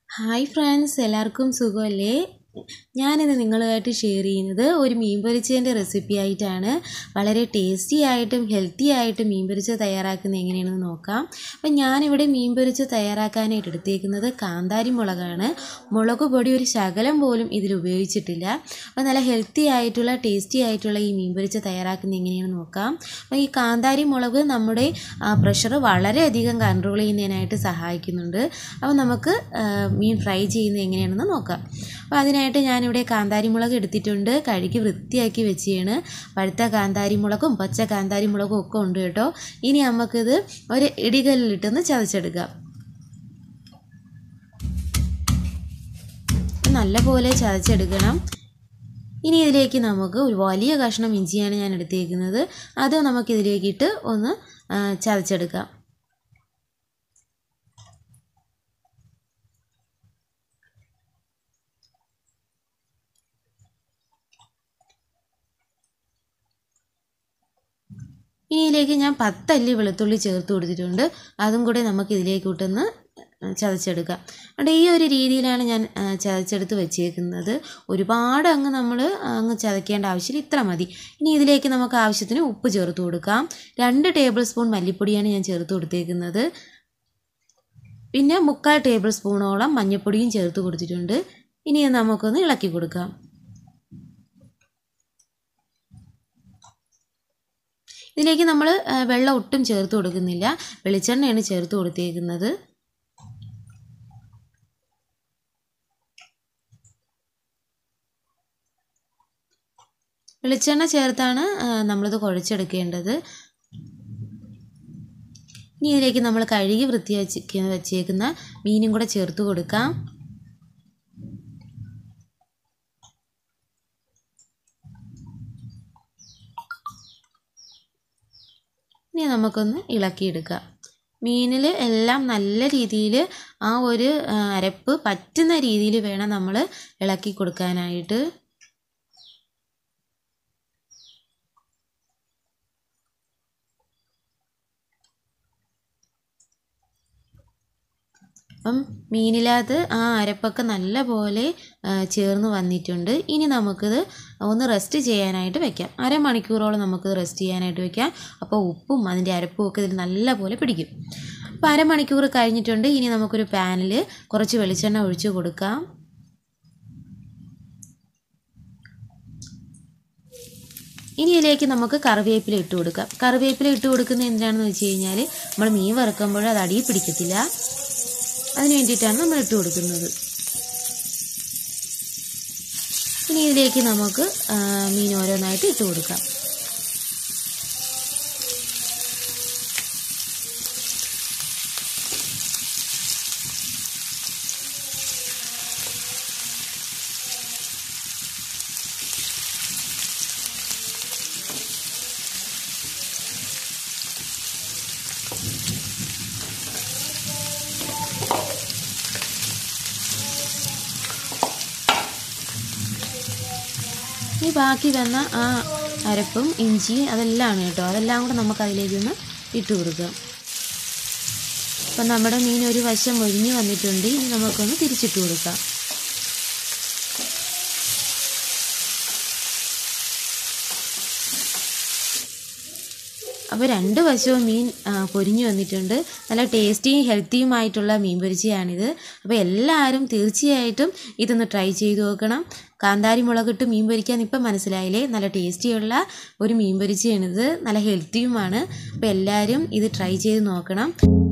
hi friends എല്ലാവർക്കും സുഖമല്ലേ ഞാനിന്ന് നിങ്ങളുമായിട്ട് ഷെയർ ചെയ്യുന്നത് ഒരു മീൻ പൊരിച്ചതിൻ്റെ റെസിപ്പി ആയിട്ടാണ് വളരെ ടേസ്റ്റി ആയിട്ടും ഹെൽത്തി ആയിട്ടും മീൻ പൊരിച്ച തയ്യാറാക്കുന്നത് എങ്ങനെയാണെന്ന് നോക്കാം അപ്പം ഞാനിവിടെ മീൻ പൊരിച്ച് തയ്യാറാക്കാനായിട്ട് എടുത്തേക്കുന്നത് കാന്താരി മുളകാണ് മുളക് പൊടി ഒരു ശകലം പോലും ഇതിൽ ഉപയോഗിച്ചിട്ടില്ല അപ്പോൾ നല്ല ഹെൽത്തി ആയിട്ടുള്ള ടേസ്റ്റി ആയിട്ടുള്ള ഈ മീൻ പൊരിച്ച് തയ്യാറാക്കുന്നത് എങ്ങനെയാണെന്ന് നോക്കാം അപ്പോൾ ഈ കാന്താരി മുളക് നമ്മുടെ പ്രഷർ വളരെയധികം കൺട്രോൾ ചെയ്യുന്നതിനായിട്ട് സഹായിക്കുന്നുണ്ട് അപ്പോൾ നമുക്ക് ആ, മീൻ ഫ്രൈ ചെയ്യുന്നത് എങ്ങനെയാണെന്ന് നോക്കാം അപ്പോൾ അതിനായിട്ട് ഞാനിവിടെ കാന്താരി മുളക് എടുത്തിട്ടുണ്ട് കഴുകി വൃത്തിയാക്കി വെച്ചാണ് പഴുത്ത കാന്താരി മുളകും പച്ച കാന്താരി മുളകും ഒക്കെ ഉണ്ട് കേട്ടോ ഇനി നമുക്കിത് ഒരു ഇടികല്ലിലിട്ടൊന്ന് ചതച്ചെടുക്കാം നല്ലപോലെ ചതച്ചെടുക്കണം ഇനി ഇതിലേക്ക് നമുക്ക് ഒരു വലിയ കഷ്ണം ഇഞ്ചിയാണ് ഞാൻ എടുത്തേക്കുന്നത് അത് നമുക്കിതിലേക്കിട്ട് ഒന്ന് ആ, ചതച്ചെടുക്കാം ഇനി ഇതിലേക്ക് ഞാൻ പത്തല്ലി വെളുത്തുള്ളി ചേർത്ത് കൊടുത്തിട്ടുണ്ട് അതും കൂടെ നമുക്ക് ഇതിലേക്ക് ഇട്ടൊന്ന് ചതച്ചെടുക്കാം അതുകൊണ്ട് ഈ ഒരു രീതിയിലാണ് ഞാൻ ആ, ചതച്ചെടുത്ത് വെച്ചേക്കുന്നത് ഒരുപാട് അങ്ങ് നമ്മൾ അങ്ങ് ചതക്കേണ്ട ആവശ്യമില്ല ഇത്ര മതി ഇനി ഇതിലേക്ക് നമുക്ക് ആവശ്യത്തിന് ഉപ്പ് ചേർത്ത് കൊടുക്കാം രണ്ട് ടേബിൾ സ്പൂൺ മല്ലിപ്പൊടിയാണ് ഞാൻ ചേർത്ത് കൊടുത്തേക്കുന്നത് പിന്നെ മുക്കാൽ ടേബിൾ സ്പൂണോളം മഞ്ഞൾപ്പൊടിയും ചേർത്ത് കൊടുത്തിട്ടുണ്ട് ഇനി ഇത് നമുക്കൊന്ന് ഇളക്കി കൊടുക്കാം ഇതിലേക്ക് നമ്മൾ വെള്ളം ഒട്ടും ചേർത്ത് കൊടുക്കുന്നില്ല വെളിച്ചെണ്ണയാണ് ചേർത്ത് കൊടുത്തേക്കുന്നത് വെളിച്ചെണ്ണ ചേർത്താണ് ആ, നമ്മളിത് കുഴച്ചെടുക്കേണ്ടത് ഇനി ഇതിലേക്ക് നമ്മൾ കഴുകി വൃത്തിയാക്കി വെച്ചേക്കുന്ന മീനും കൂടെ ചേർത്ത് കൊടുക്കാം ഇനി നമുക്കൊന്ന് ഇളക്കിയെടുക്കാം മീനിൽ എല്ലാം നല്ല രീതിയിൽ ആ ഒരു ആ, അരപ്പ് പറ്റുന്ന രീതിയിൽ വേണം നമ്മൾ ഇളക്കി കൊടുക്കാനായിട്ട് അപ്പം മീനിനകത്ത് ആ അരപ്പൊക്കെ നല്ല പോലെ ആ, ചേർന്ന് വന്നിട്ടുണ്ട് ഇനി നമുക്കിത് ഒന്ന് റെസ്റ്റ് ചെയ്യാനായിട്ട് വെക്കാം അരമണിക്കൂറോളം നമുക്ക് റെസ്റ്റ് ചെയ്യാനായിട്ട് വെക്കാം അപ്പോൾ ഉപ്പും അതിൻ്റെ അരപ്പും ഒക്കെ ഇതിൽ നല്ല പോലെ പിടിക്കും അപ്പോൾ അരമണിക്കൂർ കഴിഞ്ഞിട്ടുണ്ട് ഇനി നമുക്കൊരു പാനിൽ കുറച്ച് വെളിച്ചെണ്ണ ഒഴിച്ച് കൊടുക്കാം ഇനി ഇതിലേക്ക് നമുക്ക് കറിവേപ്പില ഇട്ട് കൊടുക്കാം കറിവേപ്പില ഇട്ട് കൊടുക്കുന്നത് എന്തിനാണെന്ന് വെച്ച് കഴിഞ്ഞാൽ നമ്മൾ മീൻ വറുക്കുമ്പോൾ അത് അടിയിൽ പിടിക്കത്തില്ല അതിന് വേണ്ടിയിട്ടാണ് നമ്മൾ ഇട്ട് കൊടുക്കുന്നത് ഇനി ഇതിലേക്ക് നമുക്ക് ആ, മീൻ ഓരോന്നായിട്ട് ഇട്ട് കൊടുക്കാം ഇനി ബാക്കി വന്ന ആ അരപ്പും ഇഞ്ചിയും അതെല്ലാമാണ് കേട്ടോ അതെല്ലാം കൂടെ നമുക്ക് അതിലേക്കൊന്ന് ഇട്ട് കൊടുക്കാം അപ്പം നമ്മുടെ മീൻ ഒരു വശം ഒഴിഞ്ഞ് വന്നിട്ടുണ്ട് ഇനി നമുക്കൊന്ന് തിരിച്ചിട്ട് കൊടുക്കാം അപ്പോൾ രണ്ട് വശവും മീൻ ആ, പൊരിഞ്ഞു വന്നിട്ടുണ്ട് നല്ല ടേസ്റ്റിയും ഹെൽത്തിയുമായിട്ടുള്ള മീൻ പൊരിച്ചയാണിത് അപ്പോൾ എല്ലാവരും തീർച്ചയായിട്ടും ഇതൊന്ന് ട്രൈ ചെയ്ത് നോക്കണം കാന്താരി മുളകിട്ട് മീൻ പൊരിക്കാൻ ഇപ്പം മനസ്സിലായില്ലേ നല്ല ടേസ്റ്റിയുള്ള ഒരു മീൻ പൊരിച്ചയാണിത് നല്ല ഹെൽത്തിയുമാണ് അപ്പോൾ എല്ലാവരും ഇത് ട്രൈ ചെയ്ത് നോക്കണം